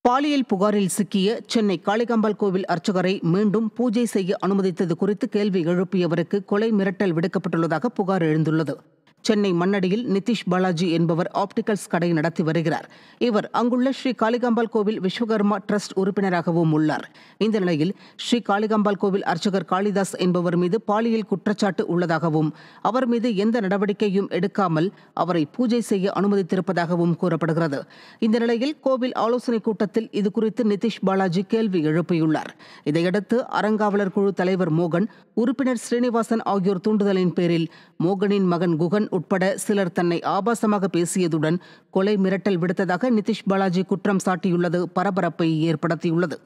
பாலியல் புகாரில் சிக்கிய சென்னை காளிகாம்பாள் கோவில் அர்ச்சகரை மீண்டும் பூஜை செய்ய அனுமதித்தது குறித்து கேள்வி எழுப்பியவருக்கு கொலை மிரட்டல் விடுக்கப்பட்டுள்ளதாக புகார் எழுந்துள்ளது சென்னை மண்ணடியில் நிதிஷ் பாலாஜி என்பவர் ஆப்டிகல்ஸ் கடை நடத்தி வருகிறார் இவர் அங்குள்ள ஸ்ரீ காளிகாம்பாள் கோவில் விஸ்வகர்மா ட்ரஸ்ட் உறுப்பினராகவும் உள்ளார் இந்த நிலையில் ஸ்ரீ காளிகாம்பாள் கோவில் அர்ச்சகர் காளிதாஸ் என்பவர் மீது பாலியல் குற்றச்சாட்டு உள்ளதாகவும் அவர் மீது எந்த நடவடிக்கையும் எடுக்காமல் அவரை பூஜை செய்ய அனுமதித்திருப்பதாகவும் கூறப்படுகிறது இந்த நிலையில் கோவில் ஆலோசனைக் கூட்டத்தில் இதுகுறித்து நிதிஷ் பாலாஜி கேள்வி எழுப்பியுள்ளார் இதையடுத்து அறங்காவலர் குழு தலைவர் மோகன் உறுப்பினர் ஸ்ரீனிவாசன் ஆகியோர் தூண்டுதலின் பேரில் மோகனின் மகன் குகன் உட்பட சிலர் தன்னை ஆபாசமாக பேசியதுடன் கொலை மிரட்டல் விடுத்ததாக நிதிஷ் பாலாஜி குற்றம் சாட்டியுள்ளது பரபரப்பை ஏற்படுத்தியுள்ளது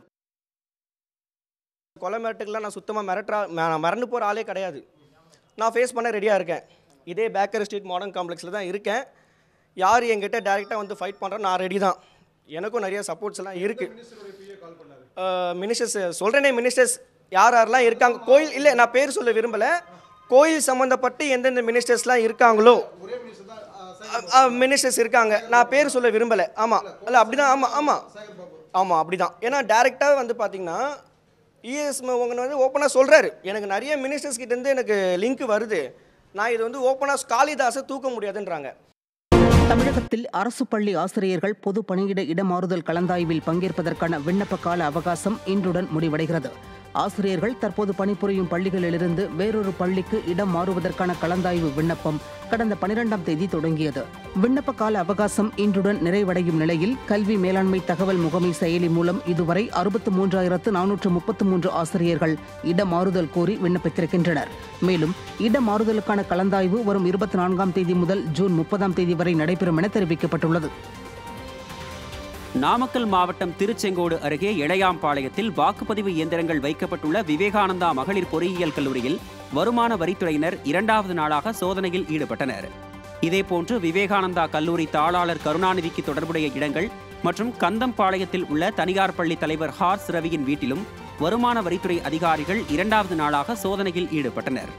கொலை மிரட்டுக்கெல்லாம் நான் சுத்தமாக மிரட்டுறா நான் மறந்து போகிற ஆளே கிடையாது நான் ஃபேஸ் பண்ண ரெடியாக இருக்கேன் இதே பேக்கர் ஸ்ட்ரீட் மாடர்ன் காம்ப்ளெக்ஸில் தான் இருக்கேன் யார் என்கிட்ட டேரெக்டாக வந்து ஃபைட் பண்ணுறோம் நான் ரெடி தான் எனக்கும் நிறைய சப்போர்ட்ஸ் எல்லாம் இருக்குது மினிஸ்டர்ஸ் சொல்கிறேனே மினிஸ்டர்ஸ் யார் யாரெல்லாம் இருக்காங்க கோயில் இல்லை நான் பேர் சொல்ல விரும்பலை கோயில் சம்மந்தப்பட்டு எந்தெந்த மினிஸ்டர்ஸ்லாம் இருக்காங்களோ மினிஸ்டர்ஸ் இருக்காங்க நான் பேர் சொல்ல விரும்பலை ஆமாம் இல்லை அப்படி தான் ஆமாம் ஆமாம் ஆமாம் அப்படி தான் ஏன்னா டேரெக்டாக வந்து பார்த்தீங்கன்னா இஎஸ் உங்க வந்து ஓப்பனாக சொல்கிறாரு எனக்கு நிறைய மினிஸ்டர்ஸ் கிட்டேருந்து எனக்கு லிங்க் வருது நான் இது வந்து ஓப்பனாக காளிதாஸை தூக்க முடியாதுன்றாங்க தமிழகத்தில் அரசு பள்ளி ஆசிரியர்கள் பொது பணியிட இடமாறுதல் கலந்தாய்வில் பங்கேற்பதற்கான விண்ணப்ப கால அவகாசம் இன்றுடன் முடிவடைகிறது ஆசிரியர்கள் தற்போது பணிபுரியும் பள்ளிகளிலிருந்து வேறொரு பள்ளிக்கு இடம் மாறுவதற்கான கலந்தாய்வு விண்ணப்பம் கடந்த பனிரெண்டாம் தேதி தொடங்கியது விண்ணப்ப கால அவகாசம் இன்றுடன் நிறைவடையும் நிலையில் கல்வி மேலாண்மை தகவல் முகமை செயலி மூலம் இதுவரை அறுபத்து மூன்றாயிரத்து நானூற்று முப்பத்து மூன்று ஆசிரியர்கள் இடமாறுதல் கோரி விண்ணப்பித்திருக்கின்றனர் மேலும் இடமாறுதலுக்கான கலந்தாய்வு வரும் இருபத்தி நான்காம் தேதி முதல் ஜூன் முப்பதாம் தேதி வரை நடைபெறும் என தெரிவிக்கப்பட்டுள்ளது நாமக்கல் மாவட்டம் திருச்செங்கோடு அருகே இளையாம்பாளையத்தில் வாக்குப்பதிவு இயந்திரங்கள் வைக்கப்பட்டுள்ள விவேகானந்தா மகளிர் பொறியியல் கல்லூரியில் வருமான வரித்துறையினர் இரண்டாவது நாளாக சோதனையில் ஈடுபட்டனர் இதேபோன்று விவேகானந்தா கல்லூரி தாளாளர் கருணாநிதிக்கு தொடர்புடைய இடங்கள் மற்றும் கந்தம்பாளையத்தில் உள்ள தனியார் பள்ளி தலைவர் ஹார்ஸ் ரவியின் வீட்டிலும் வருமான வரித்துறை அதிகாரிகள் இரண்டாவது நாளாக சோதனையில் ஈடுபட்டனர்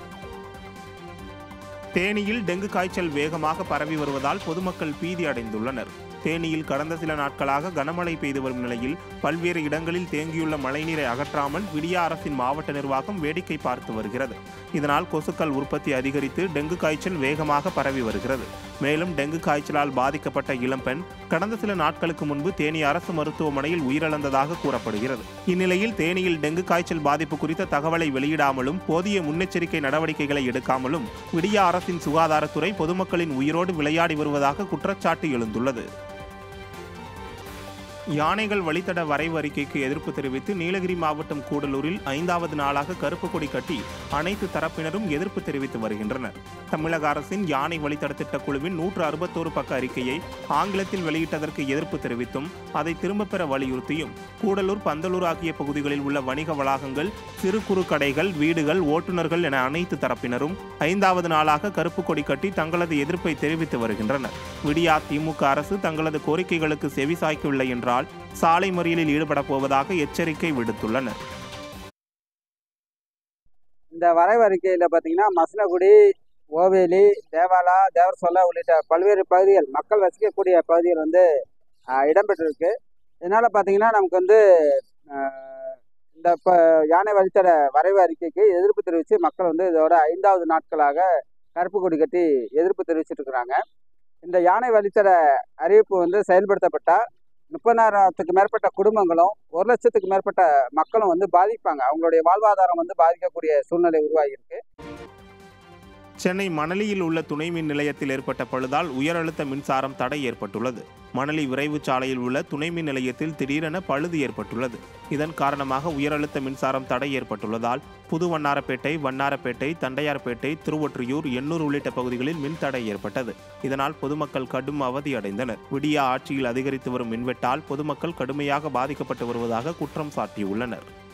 தேனியில் டெங்கு காய்ச்சல் வேகமாக பரவி வருவதால் பொதுமக்கள் பீதி அடைந்துள்ளனர் தேனியில் கடந்த சில நாட்களாக கனமழை பெய்து வரும் நிலையில் பல்வேறு இடங்களில் தேங்கியுள்ள மழைநீரை அகற்றாமல் விடியா அரசின் மாவட்ட நிர்வாகம் வேடிக்கை பார்த்து வருகிறது இதனால் கொசுக்கள் உற்பத்தி அதிகரித்து டெங்கு காய்ச்சல் வேகமாக பரவி வருகிறது மேலும் டெங்கு காய்ச்சலால் பாதிக்கப்பட்ட இளம்பெண் கடந்த சில நாட்களுக்கு முன்பு தேனி அரசு மருத்துவமனையில் உயிரிழந்ததாக கூறப்படுகிறது இந்நிலையில் தேனியில் டெங்கு காய்ச்சல் பாதிப்பு குறித்த தகவலை வெளியிடாமலும் போதிய முன்னெச்சரிக்கை நடவடிக்கைகளை எடுக்காமலும் விடியா அரசின் சுகாதாரத்துறை பொதுமக்களின் உயிரோடு விளையாடி வருவதாக குற்றச்சாட்டு எழுந்துள்ளது யானைகள் வழித்தட வரைவு அறிக்கைக்கு எதிர்ப்பு தெரிவித்து நீலகிரி மாவட்டம் கூடலூரில் ஐந்தாவது நாளாக கருப்பு கொடி கட்டி அனைத்து தரப்பினரும் எதிர்ப்பு தெரிவித்து வருகின்றனர் தமிழக அரசின் யானை வழித்தட திட்ட குழுவின் நூற்று அறுபத்தோரு பக்க அறிக்கையை ஆங்கிலத்தில் வெளியிட்டதற்கு எதிர்ப்பு தெரிவித்தும் அதை திரும்பப் பெற வலியுறுத்தியும் கூடலூர் பந்தலூர் ஆகிய பகுதிகளில் உள்ள வணிக வளாகங்கள் சிறு குறு கடைகள் வீடுகள் ஓட்டுநர்கள் என அனைத்து தரப்பினரும் ஐந்தாவது நாளாக கருப்பு கொடி கட்டி தங்களது எதிர்ப்பை தெரிவித்து வருகின்றனர் விடியா திமுக அரசு தங்களது கோரிக்கைகளுக்கு செவிசாய்க்கவில்லை என்றால் சாலை மறியலில் ஈடுபட போவதாக எச்சரிக்கை விடுத்துள்ளனர் இந்த வரைவறிக்கையில் பார்த்தீங்கன்னா மசனகுடி ஓவேலி தேவாலா தேவரசொல்ல உள்ளிட்ட பல்வேறு பகுதிகள் மக்கள் வசிக்கக்கூடிய பகுதிகள் வந்து ஆஹ், இடம்பெற்றிருக்கு இதனால் பார்த்தீங்கன்னா நமக்கு வந்து ஆஹ், இந்த இப்போ யானை வழித்தட வரைவு அறிக்கைக்கு எதிர்ப்பு தெரிவித்து மக்கள் வந்து இதோட ஐந்தாவது நாட்களாக கருப்பு கொடி கட்டி எதிர்ப்பு தெரிவிச்சிட்டு இருக்கிறாங்க இந்த யானை வழித்தட அறிவிப்பு வந்து செயல்படுத்தப்பட்டால் முப்பதாயிரத்துக்கு மேற்பட்ட குடும்பங்களும் ஒரு லட்சத்துக்கு மேற்பட்ட மக்களும் வந்து பாதிப்பாங்க அவங்களுடைய வாழ்வாதாரம் வந்து பாதிக்கக்கூடிய சூழ்நிலை உருவாகியிருக்கு சென்னை மணலியில் உள்ள துணை மின் நிலையத்தில் ஏற்பட்ட பழுதால் உயர் அழுத்த மின்சாரம் தடை ஏற்பட்டுள்ளது மணலி விரைவு சாலையில் உள்ள துணை மின் நிலையத்தில் திடீரென பழுது ஏற்பட்டுள்ளது இதன் காரணமாக உயர் அழுத்த மின்சாரம் தடை ஏற்பட்டுள்ளதால் புது வண்ணாரப்பேட்டை வண்ணாரப்பேட்டை தண்டையார்பேட்டை திருவொற்றியூர் எண்ணூர் உள்ளிட்ட பகுதிகளில் மின் தடை ஏற்பட்டது இதனால் பொதுமக்கள் கடும் அவதி அடைந்தனர் விடியா ஆட்சியில் அதிகரித்து வரும் மின்வெட்டால் பொதுமக்கள் கடுமையாக பாதிக்கப்பட்டு வருவதாக குற்றம் சாட்டியுள்ளனர்